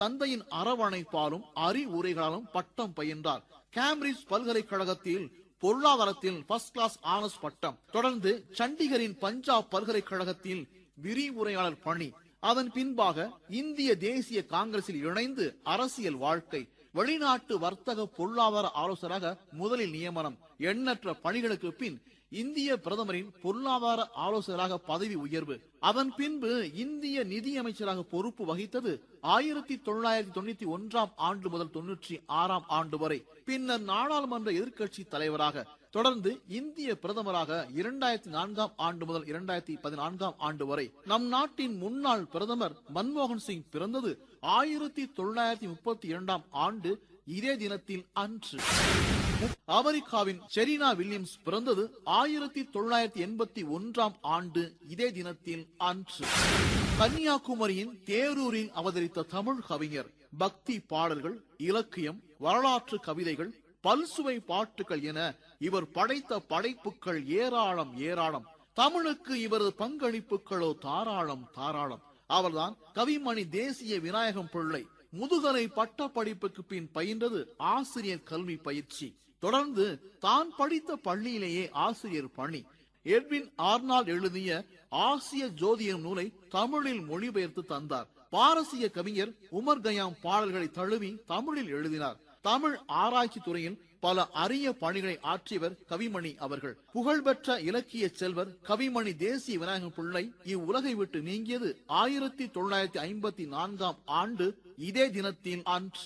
தந்தையின் அரவணைப்பாலும் அறிவுரைகளாலும் பட்டம் பயின்றார் கேம்பிரிட்ஜ் பல்கலைக்கழகத்தில் பொருளாதாரத்தில் ஃபர்ஸ்ட் கிளாஸ் ஆனர்ஸ் பட்டம் தொடர்ந்து சண்டிகரின் பஞ்சாப் பல்கலைக்கழகத்தில் விரிவுரையாளர் பணி அதன் பின்பாக இந்திய தேசிய காங்கிரஸில் இணைந்து அரசியல் வாழ்க்கை வெளிநாட்டு வர்த்தக பொருளாதார ஆலோசகராக முதலில் நியமனம் எண்ணற்ற பணிகளுக்கு பின் இந்திய பிரதமரின் பொருளாதார ஆலோசகராக பதவி உயர்வு அதன் பின்பு இந்திய நிதியமைச்சராக பொறுப்பு வகித்தது ஆயிரத்தி தொள்ளாயிரத்தி தொண்ணூத்தி ஒன்றாம் ஆண்டு முதல் தொன்னூற்றி ஆறாம் ஆண்டு வரை பின்னர் நாடாளுமன்ற எதிர்க்கட்சி தலைவராக தொடர்ந்து இந்திய பிரதமராக இரண்டாயிரத்தி நான்காம் ஆண்டு முதல் இரண்டாயிரத்தி பதினான்காம் ஆண்டு வரை நம் நாட்டின் முன்னாள் பிரதமர் மன்மோகன் சிங் பிறந்தது ஆயிரத்தி தொள்ளாயிரத்தி முப்பத்தி இரண்டாம் ஆண்டு இதே தினத்தில் அன்று அமெரிக்காவின் செரீனா வில்லியம்ஸ் பிறந்தது ஆயிரத்தி தொள்ளாயிரத்தி எண்பத்தி ஒன்றாம் ஆண்டு இதே தினத்தில் அன்று கன்னியாகுமரியின் தேரூரில் அவதரித்த தமிழ் கவிஞர் பக்தி பாடல்கள் இலக்கியம் வரலாற்று கவிதைகள் பல்சுவை பாட்டுகள் என இவர் படைத்த படைப்புகள் ஏராளம் ஏராளம் தமிழுக்கு இவரது பங்களிப்புகளோ தாராளம் தாராளம் அவர்தான் கவிமணி தேசிய விநாயகம் பிள்ளை முதுகலை பட்ட படிப்புக்கு பின் பயின்றது ஆசிரியர் கல்வி பயிற்சி தொடர்ந்து தான் படித்த பள்ளியிலேயே ஆசிரியர் பணி எட்வின் ஆர்னால்ட் எழுதிய ஆசிய ஜோதியம் நூலை தமிழில் மொழிபெயர்த்து தந்தார் பாரசீக கவிஞர் உமர் கயாம் பாடல்களை தழுவி தமிழில் எழுதினார் தமிழ் ஆராய்ச்சி துறையில் பல அரிய பணிகளை ஆற்றியவர் கவிமணி அவர்கள் புகழ்பெற்ற இலக்கிய செல்வர் கவிமணி தேசிய விநாயகம் பிள்ளை இவ்வுலகை விட்டு நீங்கியது ஆயிரத்தி தொள்ளாயிரத்தி ஐம்பத்தி நான்காம் ஆண்டு இதே தினத்தில் அன்று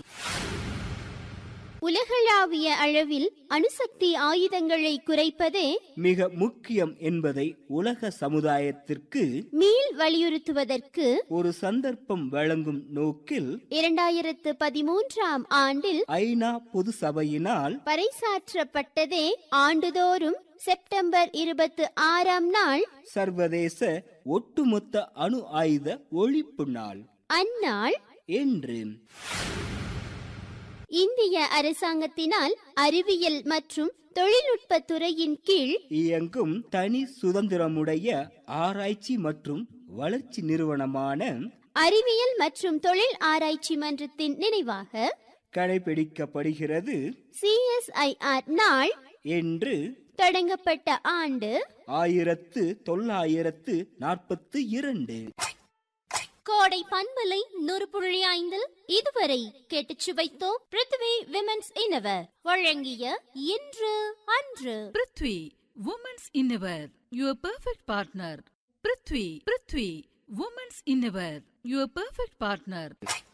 உலகளாவிய அளவில் அணுசக்தி ஆயுதங்களை குறைப்பதே மிக முக்கியம் என்பதை உலக சமுதாயத்திற்கு மீள் வலியுறுத்துவதற்கு ஒரு சந்தர்ப்பம் வழங்கும் நோக்கில் இரண்டாயிரத்து பதிமூன்றாம் ஆண்டில் ஐநா பொது சபையினால் பறைசாற்றப்பட்டதே ஆண்டுதோறும் செப்டம்பர் இருபத்தி ஆறாம் நாள் சர்வதேச ஒட்டுமொத்த அணு ஆயுத ஒழிப்பு நாள் அந்நாள் என்று இந்திய அரசாங்கத்தினால் அறிவியல் மற்றும் தொழில்நுட்ப துறையின் கீழ் இயங்கும் தனி சுதந்திரமுடைய ஆராய்ச்சி மற்றும் வளர்ச்சி நிறுவனமான அறிவியல் மற்றும் தொழில் ஆராய்ச்சி மன்றத்தின் நினைவாக கடைபிடிக்கப்படுகிறது சிஎஸ்ஐஆர் நாள் என்று தொடங்கப்பட்ட ஆண்டு ஆயிரத்து தொள்ளாயிரத்து நாற்பத்து இரண்டு கோடை பண்பலை நூறு புள்ளி ஐந்தில் இதுவரை கேட்டுச் சுவைத்தோம் பிருத்வி விமென்ஸ் இனவர் வழங்கிய இன்று அன்று prithvi women's innerwear your perfect partner prithvi prithvi women's innerwear your perfect partner